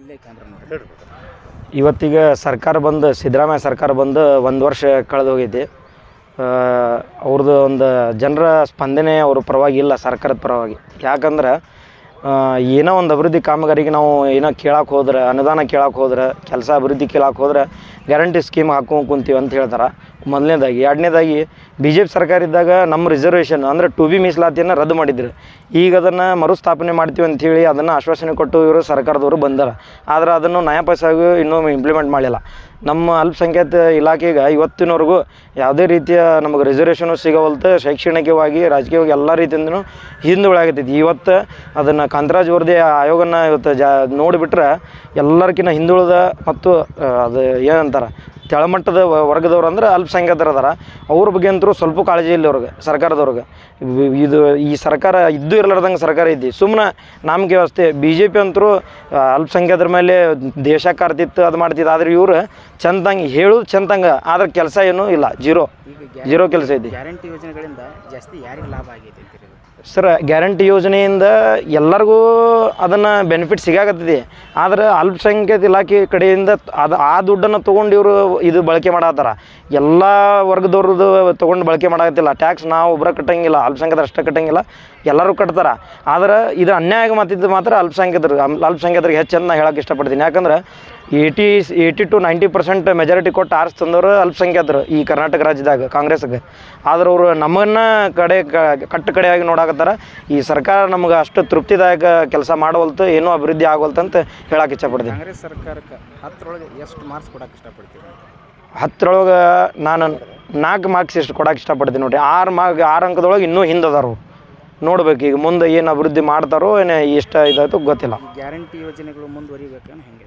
ಇಲ್ಲೇ ಕ್ಯಾಮ್ರಾ ನೋಡಿ ಇವತ್ತಿಗೆ ಸರ್ಕಾರ ಬಂದು ಸಿದ್ದರಾಮಯ್ಯ ಸರ್ಕಾರ ಬಂದು ಒಂದು ವರ್ಷ ಕಳೆದು ಹೋಗೈತಿ ಆ, ಅವ್ರದ್ದು ಒಂದು ಜನರ ಸ್ಪಂದನೆ ಅವ್ರ ಪರವಾಗಿ ಇಲ್ಲ ಸರ್ಕಾರದ ಪರವಾಗಿ ಯಾಕಂದ್ರೆ ಆ, ಏನೋ ಒಂದು ಅಭಿವೃದ್ಧಿ ಕಾಮಗಾರಿಗೆ ನಾವು ಏನೋ ಕೇಳಕ್ಕೆ ಹೋದ್ರೆ ಅನುದಾನ ಕೇಳಕ್ಕೆ ಹೋದ್ರೆ ಕೆಲಸ ಅಭಿವೃದ್ಧಿ ಕೇಳಕ್ಕೆ ಹೋದ್ರೆ ಗ್ಯಾರಂಟಿ ಸ್ಕೀಮ್ ಹಾಕೊಂಡು ಕುಂತೀವಿ ಅಂತ ಹೇಳ್ತಾರೆ ಮೊದಲನೇದಾಗಿ ಎರಡನೇದಾಗಿ ಬಿ ಜೆ ಪಿ ಸರ್ಕಾರ ಇದ್ದಾಗ ನಮ್ಮ ರಿಸರ್ವೇಷನ್ ಅಂದರೆ ಟು ಬಿ ಮೀಸಲಾತಿಯನ್ನು ರದ್ದು ಮಾಡಿದ್ರು ಈಗ ಅದನ್ನು ಮರುಸ್ಥಾಪನೆ ಮಾಡ್ತೀವಿ ಅಂಥೇಳಿ ಅದನ್ನು ಆಶ್ವಾಸನೆ ಕೊಟ್ಟು ಇವರು ಸರ್ಕಾರದವರು ಬಂದಾರ ಆದ್ರೆ ಅದನ್ನು ನಯ ಪೈಸಾಗೂ ಇನ್ನೂ ಇಂಪ್ಲಿಮೆಂಟ್ ಮಾಡಿಲ್ಲ ನಮ್ಮ ಅಲ್ಪಸಂಖ್ಯಾತ ಇಲಾಖೆಗೆ ಇವತ್ತಿನವರೆಗೂ ಯಾವುದೇ ರೀತಿಯ ನಮಗೆ ರಿಸರ್ವೇಷನು ಸಿಗವಲ್ತು ಶೈಕ್ಷಣಿಕವಾಗಿ ರಾಜಕೀಯವಾಗಿ ಎಲ್ಲ ರೀತಿಯಿಂದನೂ ಹಿಂದುಳಾಗತೈತಿ ಇವತ್ತು ಅದನ್ನು ಕಾಂತರಾಜ್ ವರದಿ ಆಯೋಗನ ಇವತ್ತು ಜಾ ನೋಡಿಬಿಟ್ರೆ ಎಲ್ಲರಿಗಿಂತ ಹಿಂದುಳಿದ ಮತ್ತು ಆ, ಅದು ಏನಂತಾರೆ ತೆಳಮಟ್ಟದ ವ- ವರ್ಗದವ್ರು ಅಂದ್ರೆ ಅಲ್ಪಸಂಖ್ಯಾತರು ಅದಾರ ಅವ್ರ ಬಗ್ಗೆ ಅಂತೂ ಸ್ವಲ್ಪ ಕಾಳಜಿ ಇಲ್ಲ ಅವ್ರಿಗೆ ಸರ್ಕಾರದವ್ರಿಗೆ ಇವ್- ಇದು ಈ ಸರ್ಕಾರ ಇದ್ದು ಇರಲಾರ್ದಂಗೆ ಸರ್ಕಾರ ಐತಿ ಸುಮ್ಮನೆ ನಮ್ಗೆ ವ್ಯವಸ್ಥೆ ಬಿ ಜೆ ಪಿ ಅಂತರೂ ಅಲ್ಪಸಂಖ್ಯಾತರ ಮೇಲೆ ದೇಶ ಕಾರ್ತಿತ್ತು ಅದು ಮಾಡ್ತಿತ್ತು ಆದ್ರೆ ಇವ್ರು ಚಂದಂಗೆ ಹೇಳೋದು ಚಂದಂಗೆ ಆದ್ರೆ ಕೆಲಸ ಏನೂ ಇಲ್ಲ ಜೀರೋ ಈಗ ಜೀರೋ ಕೆಲಸ ಐತಿ ಗ್ಯಾರಂಟಿ ಯೋಜನೆಗಳಿಂದ ಜಾಸ್ತಿ ಯಾರಿಗೆ ಲಾಭ ಆಗೈತೆ ಅಂತೀರಿ ಇದು? ಸರ್ ಗ್ಯಾರಂಟಿ ಯೋಜನೆಯಿಂದ ಎಲ್ಲರಿಗೂ ಅದನ್ನು ಬೆನಿಫಿಟ್ ಸಿಗಾಕತ್ತಿದೆ ಆದರೆ ಅಲ್ಪಸಂಖ್ಯಾತ ಇಲಾಖೆ ಕಡೆಯಿಂದ ಅದು ಆ ದುಡ್ಡನ್ನು ತೊಗೊಂಡು ಇವರು ಇದು ಬಳಕೆ ಮಾಡತ್ತಾರ ಎಲ್ಲ ವರ್ಗದವ್ರದ್ದು ತೊಗೊಂಡು ಬಳಕೆ ಮಾಡಾಕತ್ತಿಲ್ಲ ಟ್ಯಾಕ್ಸ್ ನಾವು ಒಬ್ಬರ ಕಟ್ಟಂಗಿಲ್ಲ ಅಲ್ಪಸಂಖ್ಯಾತರು ಅಷ್ಟೇ ಕಟ್ಟಂಗಿಲ್ಲ ಎಲ್ಲರೂ ಕಟ್ತಾರೆ ಆದ್ರೆ ಇದು ಅನ್ಯಾಯ ಮಾತಿದ್ದು ಮಾತ್ರ ಅಲ್ಪಸಂಖ್ಯಾತರಿಗೆ ಅಲ್- ಅಲ್ಪಸಂಖ್ಯಾತರಿಗೆ ಹೆಚ್ಚು ನಾ ಹೇಳಕ್ಕೆ ಇಷ್ಟಪಡ್ತೀನಿ ಯಾಕಂದ್ರೆ eighty eighty two ninety percent majority ಕೊಟ್ಟು ಆರಿಸಿ ತಂದವರು ಅಲ್ಪಸಂಖ್ಯಾತರು ಈ ಕರ್ನಾಟಕ ರಾಜ್ಯದಾಗ ಕಾಂಗ್ರೆಸ್ಗೆ ಆದ್ರೆ ಅವರು ನಮ್ಮನ್ನ ಕಡೆ ಕ- ಕಟ್ಟು ಕಡೆಯಾಗಿ ನೋಡಾಕತ್ತಾರ ಈ ಸರ್ಕಾರ ನಮ್ಗೆ ಅಷ್ಟು ತೃಪ್ತಿದಾಯಕ ಕೆಲಸ ಮಾಡವಲ್ತು ಏನೂ ಅಭಿವೃದ್ಧಿ ಆಗವಲ್ತು ಅಂತ ಹೇಳಕ್ಕೆ ಇಷ್ಟಪಡ್ತೀನಿ ಕಾಂಗ್ರೆಸ್ ಸರ್ಕಾರಕ್ಕೆ ಹತ್ತರೊಳಗೆ ಎಷ್ಟು ಮಾರ್ಕ್ಸ್ ಕೊಡಕ್ಕೆ ಇಷ್ಟಪಡ್ತೀರಿ ಹತ್ತರೊಳಗೆ ನಾನು ನಾಲ್ಕು ಮಾರ್ಕ್ಸ್ ಎಷ್ಟು ಕೊಡಕ್ಕೆ ಇಷ್ಟಪಡ್ತೀನಿ ನೋಡಿರಿ ಆರು ಮಾರ್ಕ್ ಆರು ಅಂಕದೊಳಗೆ ಇನ್ನೂ ಹಿಂದದಾರು ನೋಡ್ಬೇಕು ಈಗ ಮುಂದೆ ಏನು ಅಭಿವೃದ್ಧಿ ಮಾಡ್ತಾರೋ ಏನು ಎಷ್ಟು ಇದಾಯ್ತು ಗೊತ್ತಿಲ್ಲ ಈ ಗ್ಯಾರಂಟಿ ಯೋಜನೆಗಳು ಮುಂದುವರಿಬೇಕೇನು ಹೆಂಗೆ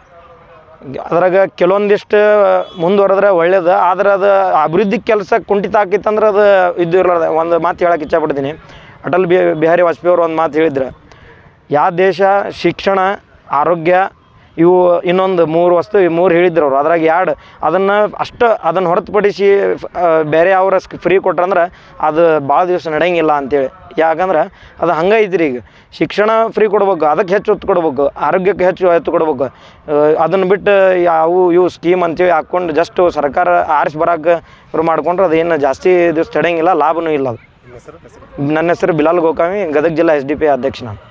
ಅದ್ರಾಗ ಕೆಲವೊಂದಿಷ್ಟು ಮುಂದುವರೆದ್ರೆ ಒಳ್ಳೇದು ಆದ್ರೆ ಅದು ಅಭಿವೃದ್ಧಿ ಕೆಲಸ ಕುಂಠಿತ ಆಕಿತ್ತಂದ್ರೆ ಅದು ಇದು ಇರಲಾರ್ದ ಒಂದು ಮಾತು ಹೇಳಕ್ಕೆ ಇಷ್ಟಪಡ್ತೀನಿ ಅಟಲ್ ಬಿ ಬಿಹಾರಿ ವಾಜಪೇಯಿ ಅವರು ಒಂದು ಮಾತು ಹೇಳಿದ್ರು ಯಾವ ದೇಶ ಶಿಕ್ಷಣ ಆರೋಗ್ಯ ಇವು ಇನ್ನೊಂದು ಮೂರು ವಸ್ತು ಈ ಮೂರು ಹೇಳಿದ್ರು ಅವರು ಅದ್ರಾಗ ಎರಡು ಅದನ್ನು ಅಷ್ಟು ಅದನ್ನು ಹೊರತುಪಡಿಸಿ ಆ, ಬೇರೆ ಅವರ ಫ್ರೀ ಕೊಟ್ರಂದ್ರೆ ಅದು ಭಾಳ ದಿವಸ ನಡೆಯಂಗಿಲ್ಲ ಅಂತೇಳಿ ಯಾಕಂದ್ರೆ ಅದು ಹಂಗೆ ಐತ್ರಿ ಈಗ ಶಿಕ್ಷಣ ಫ್ರೀ ಕೊಡ್ಬೇಕು ಅದಕ್ಕೆ ಹೆಚ್ಚು ಒತ್ತು ಕೊಡ್ಬೇಕು ಆರೋಗ್ಯಕ್ಕೆ ಹೆಚ್ಚು ಒತ್ತು ಕೊಡ್ಬೇಕು ಅದನ್ನು ಬಿಟ್ಟು ಯಾವ ಇವು ಸ್ಕೀಮ್ ಅಂತೇಳಿ ಹಾಕ್ಕೊಂಡು ಜಸ್ಟ್ ಸರ್ಕಾರ ಆರಿಸಿ ಬರೋಕೆ ಇವ್ರು ಮಾಡ್ಕೊಂಡ್ರೆ ಅದೇನು ಜಾಸ್ತಿ ದಿವಸ ತಡೆಯಂಗಿಲ್ಲ ಲಾಭನೂ ಇಲ್ಲ ಅದು ಹೆಸರು ಹೆಸರು ನನ್ನ ಹೆಸರು ಬಿಲಾಲ್ ಗೋಕಾಮಿ ಗದಗ ಜಿಲ್ಲಾ ಎಸ್ ಡಿ ಪಿ ಅಧ್ಯಕ್ಷ ನಾನು